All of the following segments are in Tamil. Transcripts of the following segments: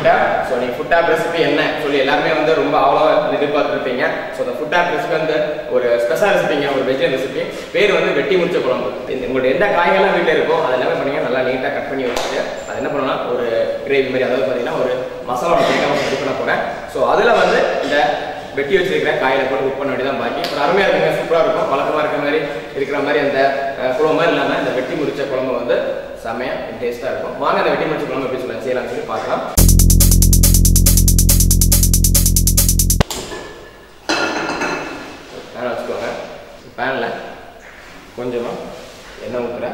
ஃபுட் ஆப் ஸோ நீங்கள் ஃபுட் ஆப் ரெசிபி என்ன சொல்லி எல்லாருமே வந்து ரொம்ப அவ்வளோ எதிர்பார்த்துருப்பீங்க ஸோ அந்த ஃபுட் ஆப் ரெசிபி வந்து ஒரு ஸ்பெஷல் ரெசிபிங்க ஒரு வெஜிடபிள் ரெசிபி பேர் வந்து வெட்டி முடிச்ச குழம்பு இந்த- உங்களுடைய எந்த காய்கள்லாம் வீட்டில் இருக்கோ அது எல்லாமே பண்ணீங்க நல்லா நீட்டாக கட் பண்ணி வச்சுட்டு அது என்ன பண்ணலாம் ஒரு கிரேவி மாதிரி அதாவது பார்த்தீங்கன்னா ஒரு மசாலா சேர்க்காம ரெடி பண்ண போகிறேன் ஸோ அதில் வந்து இந்த வெட்டி வச்சிருக்கிற காயில போட்டு குக் பண்ண வேண்டியதான் பாக்கி ஒரு அருமையாக இருக்குங்க சூப்பராக இருக்கும் வழக்கமாக இருக்கிற மாதிரி இருக்கிற மாதிரி அந்த அஹ், குழம்பு மாதிரி இல்லாமல் இந்த வெட்டி முடிச்ச குழம்பு வந்து செம்மையாக டேஸ்ட்டாக இருக்கும் வாங்க அந்த வெட்டி முடிச்ச குழம்பு எப்படி சொல்லலாம் செய்யலாம்னு சொல்லி பார்க்கலாம் பேனை வச்சுக்கோங்க பேனில் கொஞ்சமாக எண்ணெய் ஊற்றுறேன்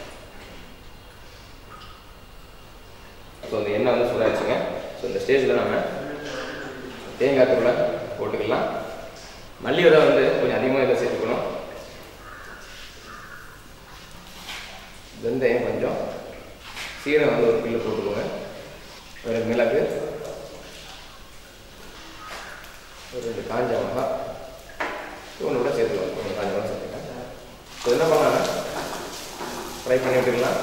ஸோ அந்த எண்ணெய் வந்து சூடாச்சுங்க ஸோ இந்த ஸ்டேஜில் நம்ம தேங்காய் தூளை போட்டுக்கலாம் மல்லி விதை வந்து கொஞ்சம் அதிகமாக இதை சேர்த்துக்கணும் வெந்தயம் கொஞ்சம் சீரகம் வந்து ஒரு கிலோ போட்டுக்கோங்க ஒரு மிளகு ஒரு ரெண்டு காஞ்ச மிளகா ஒன்று கூட சேர்த்துக்கலாம் கொஞ்சம் காஞ்ச மிளகா சேர்த்துக்கலாம் ஸோ என்ன பண்ணலாம்னா ஃப்ரை பண்ணி விட்டுக்கலாம்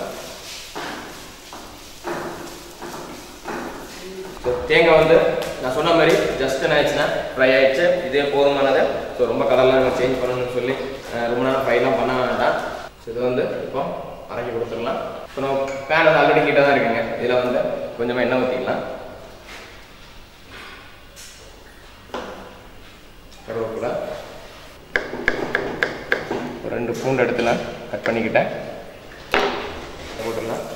ஸோ தேங்காய் வந்து நான் சொன்ன மாதிரி ஜஸ்ட் என்ன ஆயிடுச்சுன்னா ஃப்ரை ஆயிடுச்சு இதே போதுமானது ஸோ ரொம்ப கலர்லாம் நம்ம சேஞ்ச் பண்ணணும்னு சொல்லி அஹ், ரொம்ப நேரம் ஃப்ரைலாம் பண்ண வேண்டாம் ஸோ இது வந்து இப்போ அரைக்கி கொடுத்துடலாம் இப்போ நம்ம பேன் வந்து ஆல்ரெடி ஹீட்டாக தான் இருக்குங்க இதில் வந்து கொஞ்சமாக எண்ணெய் ஊற்றிக்கலாம் கருவேப்பிலை ஒரு ரெண்டு பூண்டு எடுத்துலாம் கட் பண்ணிக்கிட்டேன் போட்டுடலாம்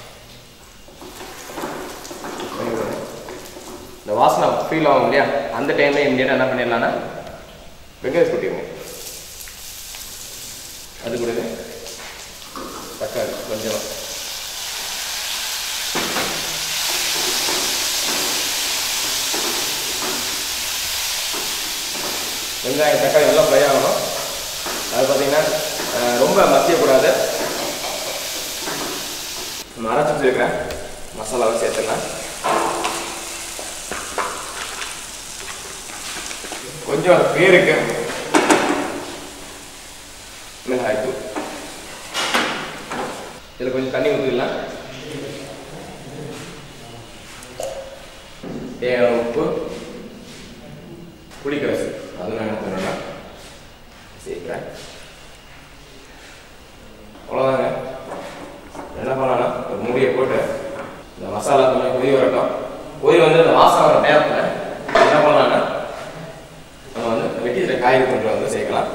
பண்ணி விடுங்க. இந்த வாசனை ஃபீல் ஆகும் இல்லையா அந்த டைம்ல இமீடியட்டாக என்ன பண்ணிடலாம்னா வெங்காயம் கொட்டிடுங்க அது கூடவே தக்காளி கொஞ்சம் வெங்காயம் தக்காளி நல்லா ஃப்ரை ஆகணும் அது பார்த்தீங்கன்னா அஹ், ரொம்ப மசியக்கூடாது நம்ம அரைச்சி வச்சிருக்கிறேன் மசாலாவை சேர்த்துக்கலாம் கொஞ்சம் பேருக்கு மிளகாய் தூள் இதில் கொஞ்சம் தண்ணி ஊற்றிடலாம் தேவையான உப்பு புளிக்கரசு அது நான் தரேன் சேர்க்குறேன் அவ்வளோதாங்க என்ன பண்ணலாம்னா ஒரு மூடியை போட்டு இந்த மசாலா கொஞ்சம் கொதி வரட்டும் கொதி வந்து இந்த வாசம் வர நேரத்தில் என்ன பண்ணலாம்னா நம்ம வந்து வெட்டியில் காய்கறி கொண்டு வந்து சேர்க்கலாம்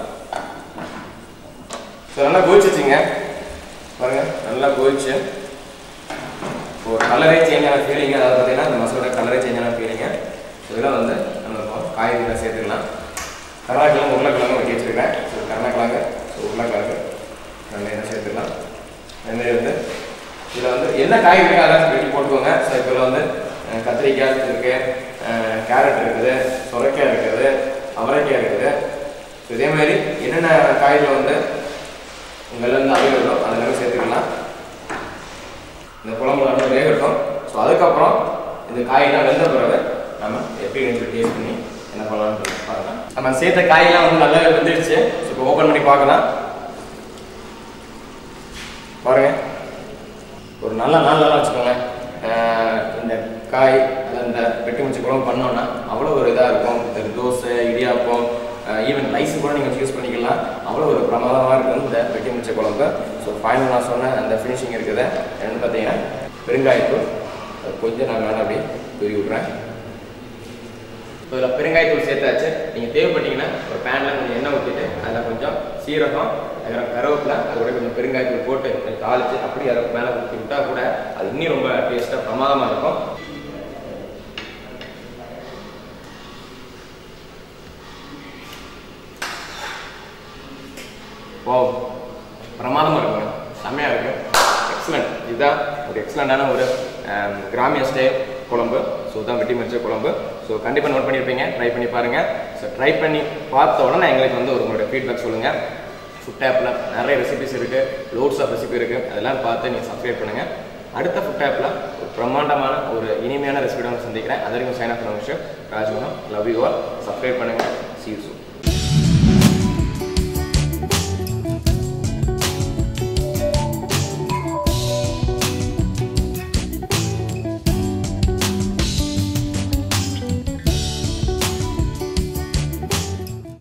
ஸோ நல்லா கொதிச்சிச்சிங்க பாருங்க நல்லா கொதிச்சு ஒரு கலரே சேஞ்ச் ஆன ஃபீலிங் அதாவது பார்த்தீங்கன்னா அந்த மசாலோட கலரே சேஞ்ச் ஆன ஃபீலிங்க இதெல்லாம் வந்து நம்ம இப்போ காய்கறிகளை சேர்த்துக்கலாம் கருணக்கிழங்கு உருளைக்கிழங்கு வெட்டி வச்சிருக்கேன் ஸோ கருணக்கிழங்கு ஸோ உருளைக்கிழங்கு நல்லா இதை சேர்த்துக்கலாம் அதுமாரி வந்து இதில் வந்து என்ன காய்கறி இருக்கோ அதான் வெட்டி போட்டுக்கோங்க ஸோ இப்போ இதுல வந்து அஹ், கத்திரிக்காய் இருக்குது கேரட் இருக்குது சுரைக்காய் இருக்குது அவரைக்காய் இருக்குது ஸோ இதே மாதிரி என்னென்ன காய்கள் வந்து உங்கள் வந்து அவைலபிளோ அதெல்லாமே சேர்த்துக்கலாம் இந்த குழம்பு நல்லா வேகட்டும் ஸோ அதுக்கப்புறம் இந்த காயெல்லாம் வெந்த பிறகு நம்ம எப்படி சொல்லி டேஸ்ட் பண்ணி என்ன பண்ணலாம்னு சொல்லி பார்க்கலாம் நம்ம சேர்த்த காயெல்லாம் வந்து நல்லா வெந்துடுச்சு ஸோ இப்போ ஓப்பன் பண்ணி பார்க்கலாம் பாருங்க ஒரு நல்ல நாள்லாம் வச்சுக்கோங்க ஆஹ் இந்த காய் அதாவது இந்த வெட்டி முச்சி குழம்பு பண்ணோன்னா அவ்வளோ ஒரு இதாக இருக்கும் இந்த தோசை இடியாப்பம் ஈவன் ரைஸ் கூட நீங்கள் யூஸ் பண்ணிக்கலாம் அவ்வளோ ஒரு பிரமாதமாக இருக்கும் இந்த வெட்டி முச்ச குழம்பு ஸோ ஃபைனல் நான் சொன்ன அந்த ஃபினிஷிங் இருக்குது என்னன்னு பார்த்தீங்கன்னா பெருங்காயத்தூள் அது கொஞ்சம் நான் வேணா அப்படியே தூவி விட்றேன் ஸோ இதில் பெருங்காயத்தூள் சேர்த்தாச்சு நீங்கள் தேவைப்பட்டீங்கன்னா ஒரு பேனில் கொஞ்சம் எண்ணெய் ஊற்றிட்டு அதில் கொஞ்சம் சீரகம் அதுக்கப்புறம் கருவேப்பிலை அது கூட கொஞ்சம் பெருங்காயத்தூள் போட்டு கொஞ்சம் தாளித்து அப்படி அதை மேலே ஊற்றி விட்டா கூட அது இன்னும் ரொம்ப டேஸ்ட்டாக பிரமாதமாக இருக்கும் ஓ பிரமாதமாக இருக்குங்க செம்மையாக இருக்கு எக்ஸலண்ட் இதுதான் ஒரு எக்ஸலண்டான ஒரு ஆம், கிராமிய ஸ்டைல் குழம்பு ஸோ தான் வெட்டி மரிச்ச குழம்பு ஸோ கண்டிப்பாக நோட் பண்ணியிருப்பீங்க ட்ரை பண்ணி பாருங்கள் ஸோ ட்ரை பண்ணி பார்த்த உடனே எங்களுக்கு வந்து ஒரு உங்களோட ஃபீட்பேக் சொல்லுங்கள் ஃபுட் ஆப்பில் நிறைய ரெசிபிஸ் இருக்குது லோட்ஸ் ஆஃப் ரெசிபி இருக்குது அதெல்லாம் பார்த்து நீங்கள் சப்ஸ்கிரைப் பண்ணுங்கள் அடுத்த ஃபுட் ஆப்பில் ஒரு பிரம்மாண்டமான ஒரு இனிமையான ரெசிபியோட சந்திக்கிறேன் அது வரைக்கும் சைன் ஆஃப் விஷயம் Rajmohan love you all subscribe பண்ணுங்கள் சீ யூ